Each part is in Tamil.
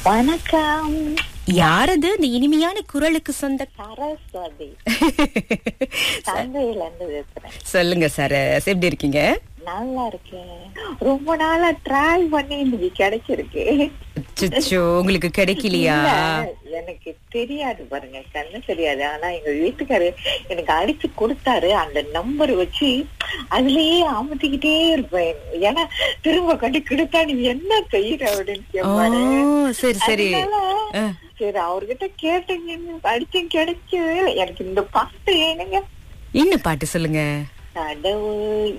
வணக்கம் யாரது இந்த இனிமையான குரலுக்கு சொந்த சரஸ்வதி தந்தையில இருந்து பேசுறேன் சொல்லுங்க சார் எப்படி இருக்கீங்க நல்லா இருக்கேன் ரொம்ப நாளா ட்ரை பண்ணி இன்னைக்கு கிடைச்சிருக்கு சுச்சோ உங்களுக்கு கிடைக்கலையா இல்ல, எனக்கு தெரியாது பாருங்க கண்ணு தெரியாது ஆனா எங்க வீட்டுக்காரு எனக்கு அடிச்சு கொடுத்தாரு அந்த நம்பர் வச்சு அதுலயே அமர்த்திக்கிட்டே இருப்பேன் ஏன்னா திரும்ப கட்டி கொடுத்தா நீ என்ன செய்யற அப்படின்னு ஓ கேட்பாரு சரி சரி அதனால, ஆ. சரி அவர்கிட்ட கேட்டீங்க அடிச்சும் கிடைச்சது எனக்கு இந்த பாட்டு ஏனுங்க இன்னும் பாட்டு சொல்லுங்க கடவுள்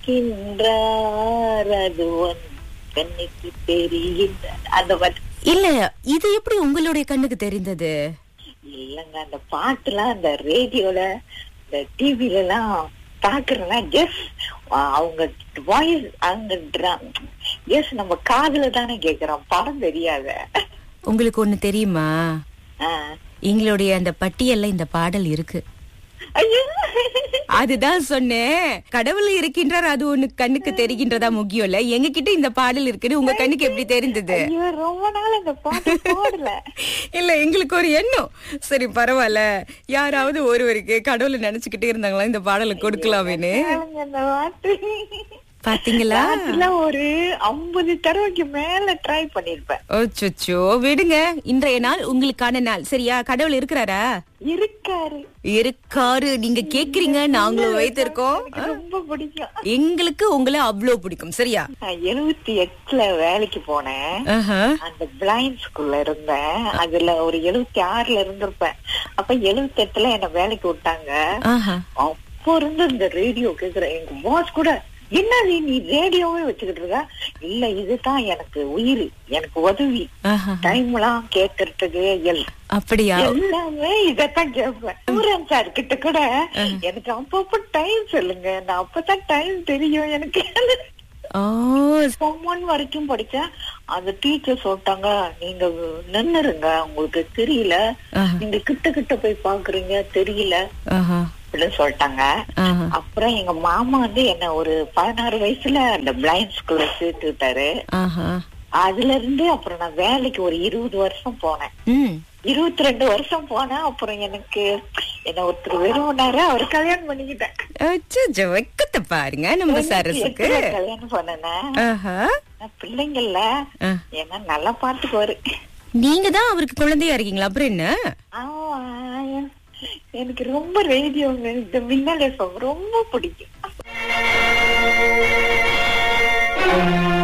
இருக்கின்றார் அது உன் கண்ணுக்கு தெரிகின்றார் அந்த பாட்டு இல்ல இது எப்படி உங்களுடைய கண்ணுக்கு தெரிந்தது இல்லங்க அந்த பாட்டுலாம் அந்த ரேடியோல இந்த டிவில எல்லாம் பாக்குறேன்னா ஜஸ்ட் அவங்க வாய்ஸ் அவங்க எஸ் நம்ம காதுல தானே கேக்குறோம் படம் தெரியாத உங்களுக்கு ஒண்ணு தெரியுமா ஆ. எங்களுடைய அந்த பட்டியல்ல இந்த பாடல் இருக்கு ஐயோ அதுதான் சொன்னேன் கடவுள் இருக்கின்றார் அது ஒண்ணு கண்ணுக்கு தெரிகின்றதா முக்கியம் இல்ல எங்க கிட்ட இந்த பாடல் இருக்குன்னு உங்க கண்ணுக்கு எப்படி தெரிந்தது ஐயோ ரொம்ப நாள் அந்த பாட்டு போடல இல்ல எங்களுக்கு ஒரு எண்ணம் சரி பரவாயில்ல யாராவது ஒருவருக்கு கடவுளை நினைச்சுக்கிட்டே இருந்தாங்களா இந்த பாடலை கொடுக்கலாமேன்னு கேளுங்க அந்த பாட்டு பாத்தீங்களா ராத்திரில ஒரு ஐம்பது தடவைக்கு மேல ட்ரை பண்ணிருப்பேன் ஓச்சோ விடுங்க இன்றைய நாள் உங்களுக்கான நாள் சரியா கடவுள் இருக்கிறாரா இருக்காரு இருக்காரு நீங்க கேக்குறீங்க நாங்களும் வைத்திருக்கோம் எனக்கு ரொம்ப பிடிக்கும் எங்களுக்கு உங்களை அவ்வளவு பிடிக்கும் சரியா நான் எழுபத்தி எட்டுல வேலைக்கு போனேன் ஆஹா. அந்த பிளைண்ட் ஸ்கூல்ல இருந்தேன் அதுல ஒரு எழுபத்தி ஆறுல இருந்திருப்பேன் அப்ப எழுபத்தி எட்டுல என்ன வேலைக்கு விட்டாங்க ஆஹா. அப்போ இருந்து இந்த ரேடியோ கேக்குறேன் எங்க பாஸ் கூட என்னது நீ ரேடியோவே வச்சுக்கிட்டு இருக்க இல்ல இதுதான் எனக்கு உயிர் எனக்கு உதவி ஆஹா. டைம் எல்லாம் கேட்கறதுக்கு எல் அப்படியா எல்லாமே இதத்தான் கேட்பேன் சூரன் சார் கிட்ட கூட எனக்கு அப்பப்ப டைம் சொல்லுங்க நான் அப்பதான் டைம் தெரியும் எனக்கு ஓ ஒன் வரைக்கும் படிச்சேன் அந்த டீச்சர் சொல்லிட்டாங்க நீங்க நின்னுருங்க உங்களுக்கு தெரியல ஆஹா. நீங்க கிட்ட கிட்ட போய் பாக்குறீங்க தெரியல ஆஹா. அப்படின்னு சொல்லிட்டாங்க ஆஹா. அப்புறம் எங்க மாமா வந்து என்ன ஒரு பதினாறு வயசுல அந்த பிளைண்ட் ஸ்கூல்ல சேர்த்து விட்டாரு ஆஹா. அதுல இருந்து அப்புறம் நான் வேலைக்கு ஒரு இருபது வருஷம் போனேன் ம். இருபத்தி ரெண்டு வருஷம் போனேன் அப்புறம் எனக்கு என்ன ஒருத்தர் விரும்பினாரு அவர் கல்யாணம் பண்ணிக்கிட்டேன் அச்சச்சோ, வெக்கத்தை பாருங்க நம்ம சரசுக்கு எட்டுல கல்யாணம் பண்ணேன் ஆஹா. பிள்ளைங்கள்ல ஆ. ஏன்னா நல்லா பாத்துக்குவாரு நீங்க தான் அவருக்கு குழந்தையா இருக்கீங்களா அப்புறம் என்ன ஆமா, என்- எனக்கு ரொம்ப ரேடியோ இந்த மின்னல் FM ரொம்ப பிடிக்கும்